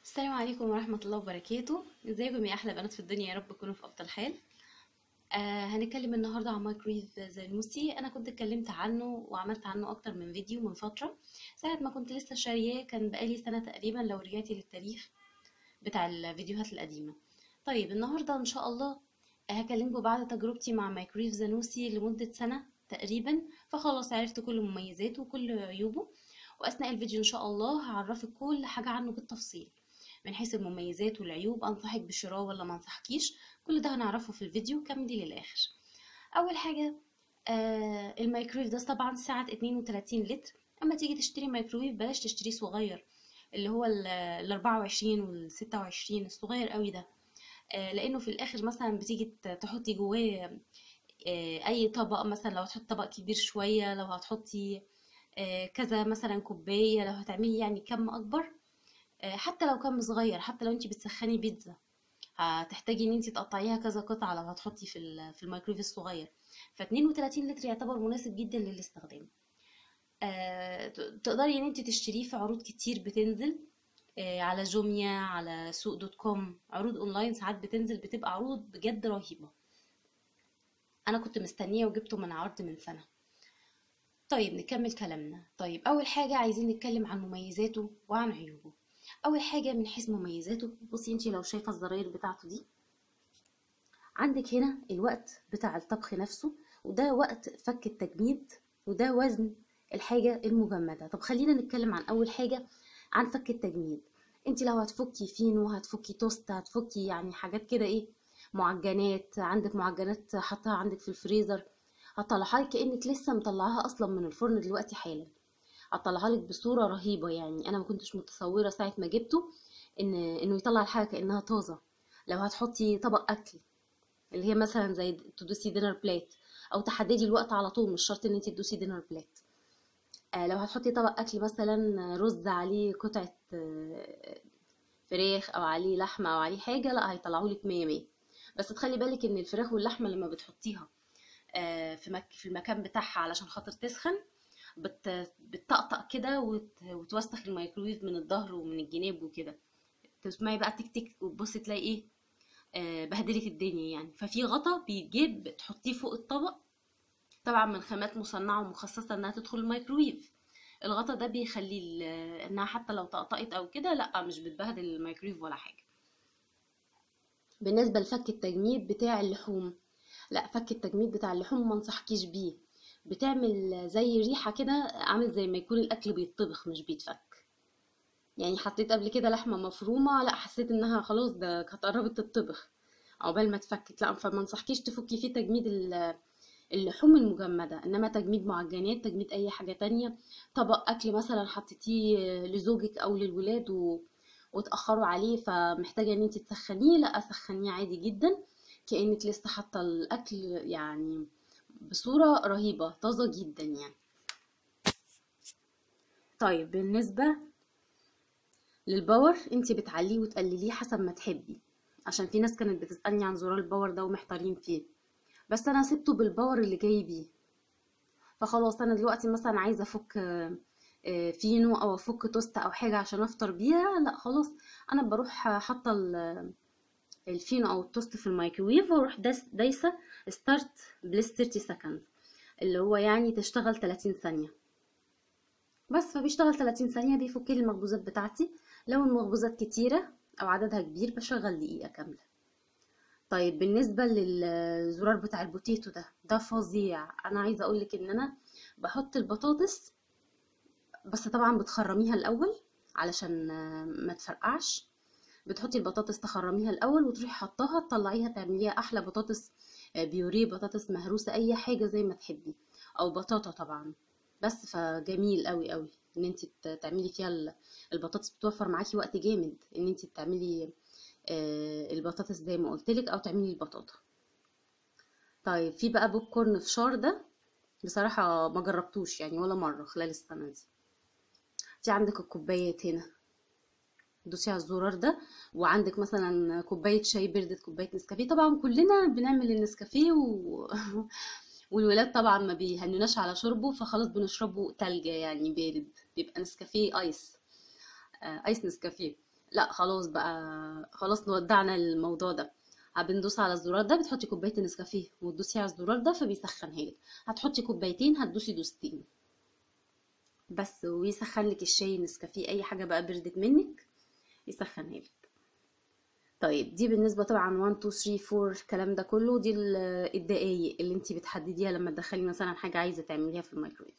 السلام عليكم ورحمة الله وبركاته ازيكم يا أحلى بنات في الدنيا يا رب تكونوا في أفضل حال آه هنتكلم النهاردة عن مايكرويف زانوسي أنا كنت اتكلمت عنه وعملت عنه أكتر من فيديو من فترة ساعة ما كنت لسه شارياه كان بقالي سنة تقريبا لو رجعتي للتاريخ بتاع الفيديوهات القديمة طيب النهاردة إن شاء الله هكلمكم بعد تجربتي مع مايكرويف زانوسي لمدة سنة تقريبا فخلاص عرفت كل مميزاته وكل عيوبه وأثناء الفيديو إن شاء الله هعرفك كل حاجة عنه بالتفصيل من حيث المميزات والعيوب انصحك بشراء ولا ما انصحكيش كل ده هنعرفه في الفيديو كملي للاخر اول حاجه آه الميكرويف ده طبعا سعه 32 لتر اما تيجي تشتري ميكرويف بلاش تشتريه صغير اللي هو ال 24 وال 26 الصغير قوي ده آه لانه في الاخر مثلا بتيجي تحطي جواه آه اي طبق مثلا لو هتحطي طبق كبير شويه لو هتحطي آه كذا مثلا كوبايه لو هتعملي يعني كم اكبر حتى لو كان صغير حتى لو انت بتسخني بيتزا هتحتاجي ان انت تقطعيها كذا قطعه لو هتحطي في في الميكرويف الصغير ف 32 لتر يعتبر مناسب جدا للاستخدام أه تقدري ان انت تشتريه في عروض كتير بتنزل أه على جوميا على سوق دوت كوم عروض اونلاين ساعات بتنزل بتبقى عروض بجد رهيبه انا كنت مستنيه وجبته من عرض من سنه طيب نكمل كلامنا طيب اول حاجه عايزين نتكلم عن مميزاته وعن عيوبه اول حاجه من حيث مميزاته بصي انتي لو شايفه الزراير بتاعته دي عندك هنا الوقت بتاع الطبخ نفسه وده وقت فك التجميد وده وزن الحاجه المجمده طب خلينا نتكلم عن اول حاجه عن فك التجميد انتي لو هتفكي فينو هتفكي توست هتفكي يعني حاجات كده ايه معجنات عندك معجنات حاطاها عندك في الفريزر هتطلعها لك كانك لسه مطلعاها اصلا من الفرن دلوقتي حالا هطلعها لك بصوره رهيبه يعني انا ما كنتش متصوره ساعه ما جبته ان انه يطلع الحاجه كانها طازه لو هتحطي طبق اكل اللي هي مثلا زي تدوسي دينر بليت او تحددي الوقت على طول مش شرط ان انت تدوسي دينر بليت آه لو هتحطي طبق اكل مثلا رز عليه قطعه آه فراخ او عليه لحمه او عليه حاجه لا هيطلعهولك مية مية بس تخلي بالك ان الفراخ واللحمه لما بتحطيها آه في, مك في المكان بتاعها علشان خاطر تسخن بت... بتطقطق كده وت... وتوسخ الميكرويف من الظهر ومن الجناب وكده تسمعي بقى تك تك وتبصي تلاقي ايه آه بهدلت الدنيا يعني ففي غطا بيتجيب تحطيه فوق الطبق طبعا من خامات مصنعه ومخصصه انها تدخل الميكرويف الغطا ده بيخلي انها حتى لو طقطقت او كده لا مش بتبهدل الميكرويف ولا حاجه بالنسبه لفك التجميد بتاع اللحوم لا فك التجميد بتاع اللحوم ما انصحكيش بيه بتعمل زي ريحه كده عامل زي ما يكون الاكل بيتطبخ مش بيتفك يعني حطيت قبل كده لحمه مفرومه لا حسيت انها خلاص ده كانت قربت تتطبخ عقبال ما اتفكت لا فما انصحكيش تفكي فيه تجميد اللحوم المجمده انما تجميد معجنات تجميد اي حاجه تانية طبق اكل مثلا حطيتيه لزوجك او للولاد و... وتاخروا عليه فمحتاجه ان انت تسخنيه لا سخنيه عادي جدا كانك لسه حاطه الاكل يعني بصورة رهيبة طازة جدا يعني طيب بالنسبة للباور انت بتعليه وتقلليه حسب ما تحبي عشان في ناس كانت بتسألني عن زرار الباور ده ومحتارين فيه بس انا سبته بالباور اللي جاي بيه فخلاص انا دلوقتي مثلا عايزة افك فينو او افك توست او حاجة عشان افطر بيها لا خلاص انا بروح حاطة الفينو او التوست في الميكرويف واروح دايسه ستارت بليس 30 سكند اللي هو يعني تشتغل 30 ثانيه بس فبيشتغل 30 ثانيه بيفك لي المخبوزات بتاعتي لو المخبوزات كتيره او عددها كبير بشغل دقيقه كامله طيب بالنسبه للزرار بتاع البوتيتو ده ده فظيع انا عايزه اقولك ان انا بحط البطاطس بس طبعا بتخرميها الاول علشان ما تفرقعش بتحطي البطاطس تخرميها الاول وتروحي حطاها تطلعيها تعمليها احلى بطاطس بيوريه بطاطس مهروسه اي حاجه زي ما تحبي او بطاطا طبعا بس فجميل قوي قوي ان انت تعملي فيها البطاطس بتوفر معاكي وقت جامد ان انت تعملي البطاطس زي ما قلتلك او تعملي البطاطا طيب في بقى بوب كورن فشار ده بصراحه ما جربتوش يعني ولا مره خلال السنه دي في عندك الكوبايات هنا دوسي على الزرار ده وعندك مثلا كوبايه شاي بردت كوبايه نسكافيه طبعا كلنا بنعمل النسكافيه و... والولاد طبعا ما بيهنوناش على شربه فخلاص بنشربه تلجة يعني بارد بيبقى نسكافيه ايس آه ايس نسكافيه لا خلاص بقى خلاص ودعنا الموضوع ده بندوس على الزرار ده بتحطي كوبايه النسكافيه وتدوسي على الزرار ده فبيسخنها لك هتحطي كوبايتين هتدوسي دوستين بس ويسخن لك الشاي نسكافيه اي حاجه بقى بردت منك يسخنها لك طيب دي بالنسبه طبعا 1 2 3 4 الكلام ده كله دي ال- الدقايق اللي انت بتحدديها لما تدخلي مثلا حاجه عايزه تعمليها في الميكرويف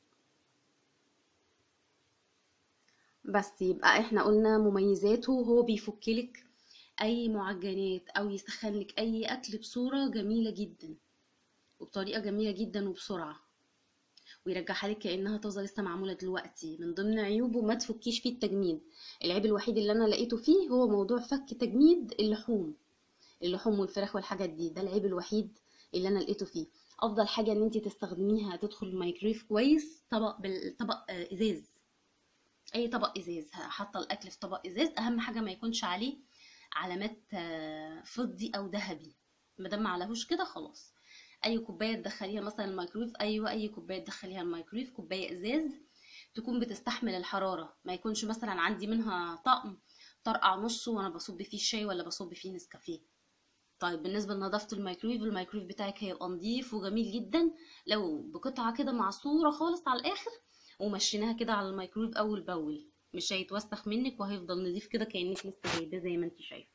بس يبقى احنا قلنا مميزاته هو بيفكلك اي معجنات او يسخنلك اي اكل بصوره جميله جدا وبطريقه جميله جدا وبسرعه ويرجعها لك كانها طازه لسه معموله دلوقتي من ضمن عيوبه ما تفكيش فيه التجميد العيب الوحيد اللي انا لقيته فيه هو موضوع فك تجميد اللحوم اللحوم والفراخ والحاجات دي ده العيب الوحيد اللي انا لقيته فيه افضل حاجه ان انت تستخدميها تدخل الميكرويف كويس طبق بالطبق آه، ازاز اي طبق ازاز حاطه الاكل في طبق ازاز اهم حاجه ما يكونش عليه علامات آه، فضي او ذهبي ما دام ما عليهوش كده خلاص اي كوبايه تدخليها مثلا الميكرويف ايوه اي كوبايه تدخليها الميكرويف كوبايه ازاز تكون بتستحمل الحراره ما يكونش مثلا عندي منها طقم طرقع نصه وانا بصب فيه الشاي ولا بصب فيه نسكافيه طيب بالنسبه لنظافه الميكرويف الميكرويف بتاعك هيبقى نضيف وجميل جدا لو بقطعه كده معصوره خالص على الاخر ومشيناها كده على الميكرويف اول باول مش هيتوسخ منك وهيفضل نضيف كده كانك لسه جايباه زي ما انت شايفه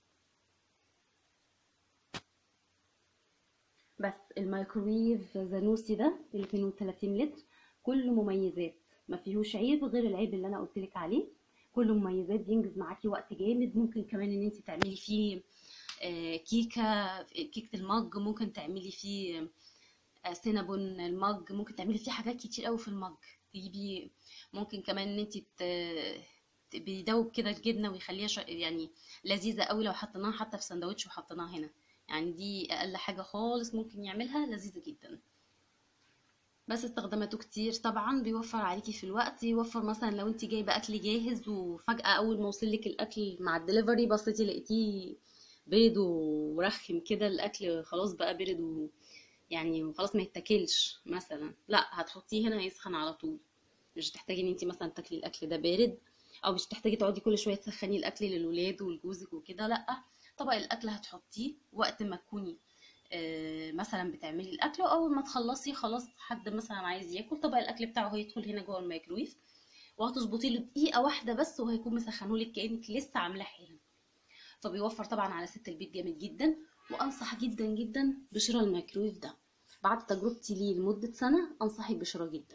بس الميكرويف زانوسي ده ال 32 لتر كله مميزات ما فيهوش عيب غير العيب اللي انا قلت لك عليه كله مميزات بينجز معاكي وقت جامد ممكن كمان ان انت تعملي فيه آه، كيكه كيكه المج ممكن تعملي فيه آه، سينابون المج ممكن تعملي فيه حاجات كتير قوي في المج تجيبي ممكن كمان ان انت ت- ت- بيدوب كده الجبنه ويخليها ش- يعني لذيذه قوي لو حطيناها حتى في سندوتش وحطيناها هنا يعني دي اقل حاجه خالص ممكن يعملها لذيذه جدا بس استخداماته كتير طبعا بيوفر عليكي في الوقت يوفر مثلا لو انت جايبه اكل جاهز وفجاه اول ما وصلك الاكل مع الدليفري بصيتي لقيتيه بيض ورخم كده الاكل خلاص بقى برد و يعني خلاص ما يتاكلش مثلا لا هتحطيه هنا هيسخن على طول مش هتحتاجي ان انت مثلا تاكلي الاكل ده بارد او مش تحتاجي تقعدي كل شويه تسخني الاكل للولاد ولجوزك وكده لا طبق الاكل هتحطيه وقت ما تكوني آه، مثلا بتعملي الاكل واول ما تخلصي خلاص حد مثلا عايز ياكل طبق الاكل بتاعه هيدخل هنا جوه الميكرويف وهتظبطي له دقيقه واحده بس وهيكون مسخنهولك كانك لسه عاملاه حالا فبيوفر طبعا على ست البيت جامد جدا وانصح جدا جدا بشراء الميكرويف ده بعد تجربتي ليه لمده سنه انصحك بشراء جدا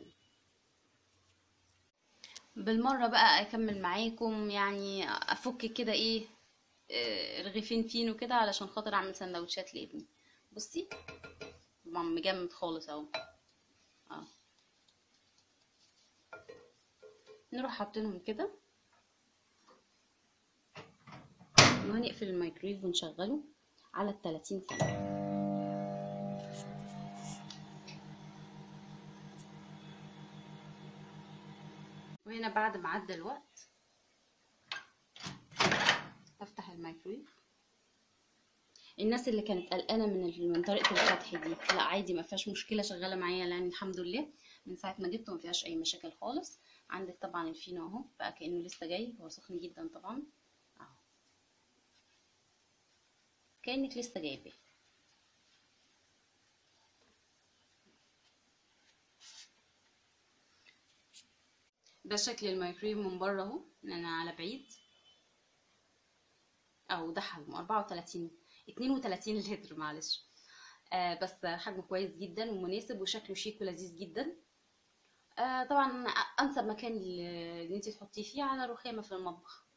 بالمره بقى اكمل معاكم يعني افك كده ايه آه، رغيفين فينو كده علشان خاطر اعمل سندوتشات لابني بصي طبعا مجمد خالص اهو اه نروح حاطينهم كده وهنقفل الميكرويف ونشغله على التلاتين ثانية وهنا بعد ما عدى الوقت افتح الميكرويف الناس اللي كانت قلقانه من ال- من طريقه الفتح دي لا عادي ما فيهاش مشكله شغاله معايا يعني الحمد لله من ساعه ما جبته ما فيهاش اي مشاكل خالص عندك طبعا الفينو اهو بقى كانه لسه جاي هو سخن جدا طبعا اهو كانك لسه جايباه ده شكل الميكرويف من بره اهو ان انا على بعيد او ده حجمه 34 32 لتر معلش آه بس حجمه كويس جدا ومناسب وشكله شيك ولذيذ جدا آه طبعا انسب مكان ل- ان انت تحطيه فيه على رخامه في المطبخ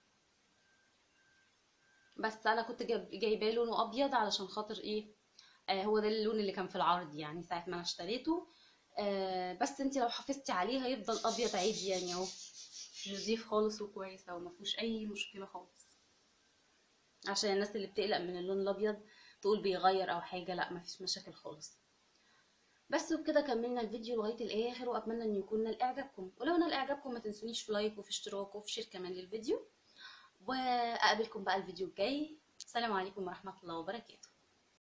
بس انا كنت جايب- جايباه لونه ابيض علشان خاطر ايه آه هو ده اللون اللي كان في العرض يعني ساعه ما انا اشتريته آه بس انت لو حافظتي عليه هيفضل ابيض عادي يعني اهو نضيف خالص وكويس اهو ما فيهوش اي مشكله خالص عشان الناس اللي بتقلق من اللون الابيض تقول بيغير او حاجه لا مفيش مشاكل خالص بس وبكده كملنا الفيديو لغايه الاخر واتمنى ان يكون نال اعجابكم ولو نال اعجابكم ما تنسونيش في لايك وفي اشتراك وفي شير كمان للفيديو واقابلكم بقى الفيديو الجاي السلام عليكم ورحمه الله وبركاته